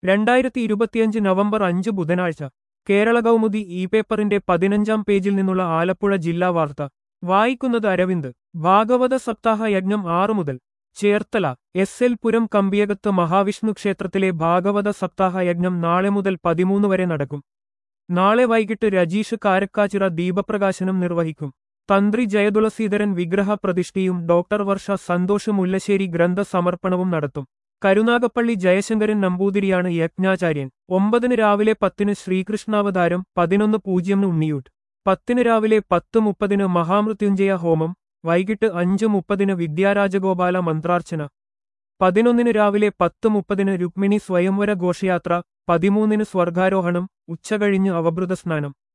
രണ്ടായിരത്തി ഇരുപത്തിയഞ്ച് നവംബർ അഞ്ച് ബുധനാഴ്ച കേരള കൗമുദി ഇ പേപ്പറിന്റെ പതിനഞ്ചാം പേജിൽ നിന്നുള്ള ആലപ്പുഴ ജില്ലാ വാർത്ത വായിക്കുന്നത് അരവിന്ദ് ഭാഗവത സപ്താഹ യജ്ഞം ആറു മുതൽ ചേർത്തല എസ് എൽ പുരം കമ്പിയകത്ത് മഹാവിഷ്ണു ക്ഷേത്രത്തിലെ ഭാഗവത സപ്താഹ യജ്ഞം നാളെ മുതൽ പതിമൂന്ന് വരെ നടക്കും നാളെ വൈകിട്ട് രജീഷ് കാരക്കാച്ചിറ ദീപപ്രകാശനം നിർവഹിക്കും തന്ത്രി ജയതുളസീധരൻ വിഗ്രഹ പ്രതിഷ്ഠയും ഡോക്ടർ വർഷ സന്തോഷ് മുല്ലശ്ശേരി ഗ്രന്ഥ സമർപ്പണവും നടത്തും കരുനാഗപ്പള്ളി ജയശങ്കരൻ നമ്പൂതിരിയാണ് യജ്ഞാചാര്യൻ ഒമ്പതിന് രാവിലെ പത്തിന് ശ്രീകൃഷ്ണാവതാരം പതിനൊന്ന് പൂജ്യം ഉണ്ണിയൂട്ട് പത്തിന് രാവിലെ പത്ത് മുപ്പതിന് മഹാമൃത്യുഞ്ജയ ഹോമം വൈകിട്ട് അഞ്ച് മുപ്പതിന് വിദ്യാരാജഗോപാല മന്ത്രാർച്ചന പതിനൊന്നിന് രാവിലെ പത്ത് മുപ്പതിന് രുക്മിണി സ്വയംവര ഘോഷയാത്ര പതിമൂന്നിന് സ്വർഗാരോഹണം ഉച്ചകഴിഞ്ഞ് അവഭൃത സ്നാനം